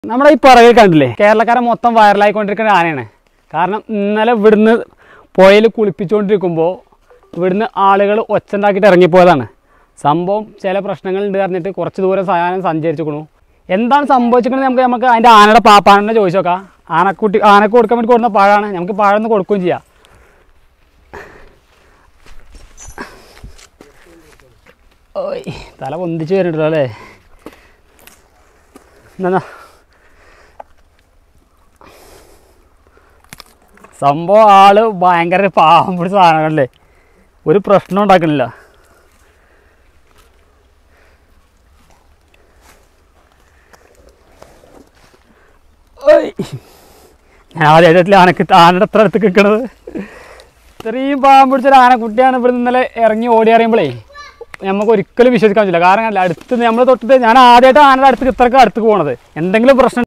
നമ്മുടെ ഈ പുറകിൽ കണ്ടില്ലേ കേരളക്കാരെ മൊത്തം വൈറലായിക്കൊണ്ടിരിക്കുന്ന ആനയാണ് കാരണം ഇന്നലെ ഇവിടുന്ന് പുഴയിൽ കുളിപ്പിച്ചുകൊണ്ടിരിക്കുമ്പോൾ ഇവിടുന്ന് ആളുകൾ ഒച്ചുണ്ടാക്കിയിട്ട് ഇറങ്ങിപ്പോയതാണ് സംഭവം ചില പ്രശ്നങ്ങളുണ്ട് പറഞ്ഞിട്ട് കുറച്ച് ദൂരം സാധനം സഞ്ചരിച്ചിരിക്കണു എന്താണ് സംഭവിച്ചിരിക്കുന്നത് നമുക്ക് നമുക്ക് അതിൻ്റെ ആനയുടെ പാപ്പാനെ ചോദിച്ചു നോക്കാം ആനക്കുട്ടി ആനക്ക് കൊടുക്കാൻ വേണ്ടി കൊടുക്കുന്ന പഴമാണ് നമുക്ക് പഴം ഒന്ന് കൊടുക്കുകയും ചെയ്യാം ഓയ് തല പൊന്തിച്ച് വരുന്നുണ്ടല്ലോ അല്ലേ എന്നാ സംഭവം ആള് ഭയങ്കര പാവം പിടിച്ച സാധനങ്ങളല്ലേ ഒരു പ്രശ്നം ഉണ്ടാക്കണില്ല ഓയ്. ഞാൻ ആദ്യമായിട്ടില്ല ആനക്ക് ആനയുടെ അത്ര അടുത്ത് നിൽക്കണത് ഇത്രയും പാവം പിടിച്ചൊരു ആനക്കുട്ടിയാണ് ഇവിടെ ഇന്നലെ ഇറങ്ങി ഓടി അറിയുമ്പോഴേ നമുക്ക് ഒരിക്കലും വിശ്വസിക്കാൻ പറ്റില്ല കാരണം അല്ല അടുത്ത് നമ്മൾ തൊട്ടിട്ട് ഞാൻ ആദ്യമായിട്ട് ആനയുടെ അടുത്ത് ഇത്രക്ക് അടുത്ത് പോകണത് എന്തെങ്കിലും പ്രശ്നം